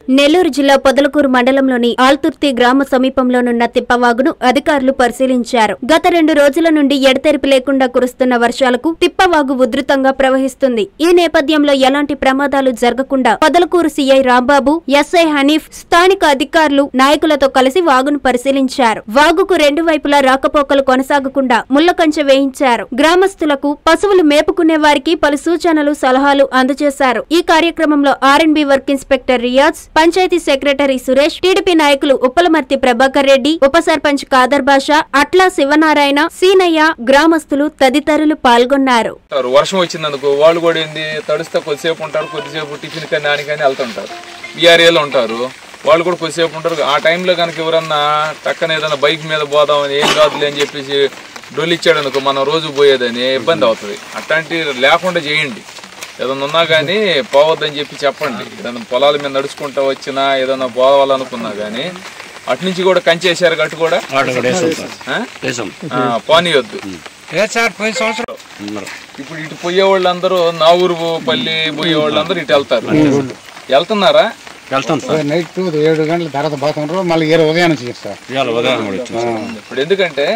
నెల్లూరు జిల్లా పొదలకూరు మండలంలోని ఆల్తుర్తి గ్రామ సమీపంలోనున్న తిప్పవాగును అధికారులు పరిశీలించారు గత రెండు రోజుల నుండి ఎడతెరిపి లేకుండా కురుస్తున్న వర్షాలకు తిప్పవాగు ఉధృతంగా ప్రవహిస్తుంది ఈ నేపథ్యంలో ఎలాంటి ప్రమాదాలు జరగకుండా పొదలకూరు సీఐ రాంబాబు ఎస్ఐ హనీఫ్ స్థానిక అధికారులు నాయకులతో కలిసి వాగును పరిశీలించారు వాగుకు రెండు వైపులా రాకపోకలు కొనసాగకుండా ముళ్ల కంచె వేయించారు గ్రామస్తులకు పశువులు మేపుకునే వారికి పలు సూచనలు సలహాలు అందజేశారు ఈ కార్యక్రమంలో RNB work inspector Riyaz panchayat secretary Suresh TDP నాయకులు ఉప్పలమర్తి ప్రభాకర్ రెడ్డి ఉప సర్పంచ్ కాదర్ బాషా అట్లా శివనారాయణ సీనయ్య గ్రామస్తులు తదితరులు పాల్గొన్నారు ఉంటారు వర్షం వచ్చిందనుకో వాళ్ళు కూడా ఏంది తడుస్తా కొద్దిసేపు ఉంటారు కొద్దిసేపు టిఫిన్ కానీ దానికని వెళ్తుంటారు ఈ ఏరియాలో ఉంటారు వాళ్ళు కూడా కొద్దిసేపు ఉంటారు ఆ టైంలో కనుక ఎవరన్నా టక్కన ఏదైనా బైక్ మీద పోదామని ఏం కాదులే అని చెప్పేసి డొల్లిచ్చాడు అనుకో మనం రోజు పోయేదని ఇబ్బంది అవుతుంది అట్లాంటి లేకుండా చేయండి ఏదైనా ఉన్నా కానీ పోవద్దని చెప్పి చెప్పండి ఏదైనా పొలాల మీద నడుచుకుంటా వచ్చినా ఏదైనా పోవాలనుకున్నా కానీ అటు నుంచి కూడా కంచేసారు గట్టు కూడా ఆ? ఆ, పోనీయొద్దు లేదు సార్ పోయిన సంవత్సరం ఇప్పుడు ఇటు పోయే వాళ్ళందరూ నా ఊరు పల్లి పోయే వాళ్ళందరూ ఇటు వెళ్తారు వెళ్తున్నారా వెళ్తాం సార్ నైట్ ఏడు గంటల తర్వాత పోతుండ్రు మళ్ళీ ఏడు ఉదయం నుంచి చేస్తారు ఇవాళ ఉదయం కూడా వచ్చింది సార్. ఇప్పుడు ఎందుకంటే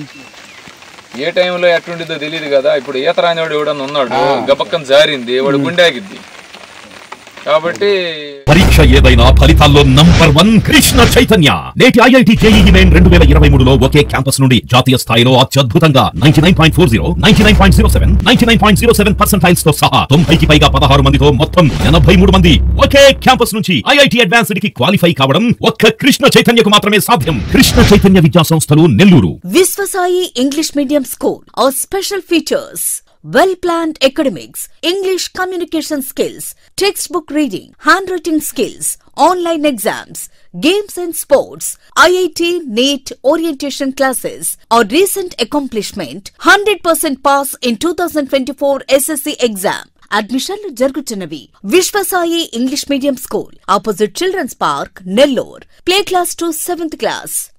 ఏ టైంలో ఎట్టుండిదో తెలియదు కదా ఇప్పుడు ఈత రానివాడు ఎవడన్నా ఉన్నాడు గబక్కన జారింది వాడు గుండె ఆగిద్ది కాబట్టి పరీక్ష ఏదైనా ఫలితాల్లో నంబర్ వన్ కృష్ణ చైతన్య నేటి ఐఐటి జేఈఈ మెయిన్ రెండు వేల ఇరవై మూడులో ఒకే క్యాంపస్ నుండి జాతీయ స్థాయిలో అత్యద్భుతంగా ninety nine point four zero ninety nine point zero seven ninety nine point zero seven percentiles తో సహా తొంభైకి పైగా పదహారు మందితో మొత్తం ఎనభై మూడు మంది ఒకే క్యాంపస్ నుంచి ఐఐటి అడ్వాన్స్డ్ కి క్వాలిఫై కావడం ఒక్క కృష్ణ చైతన్యకు మాత్రమే సాధ్యం కృష్ణ చైతన్య విద్యా సంస్థలు Nellore Visvasai English Medium School. Our special features well planned academics, English communication skills, textbook reading, handwriting skills, online exams, games and sports, IIT NEET orientation classes. Our recent accomplishment 100% pass in 2024 SSC exam. అడ్మిషన్లు జరుగుతున్నవి Vishwasai English medium school opposite children's park Nellore play class to seventh class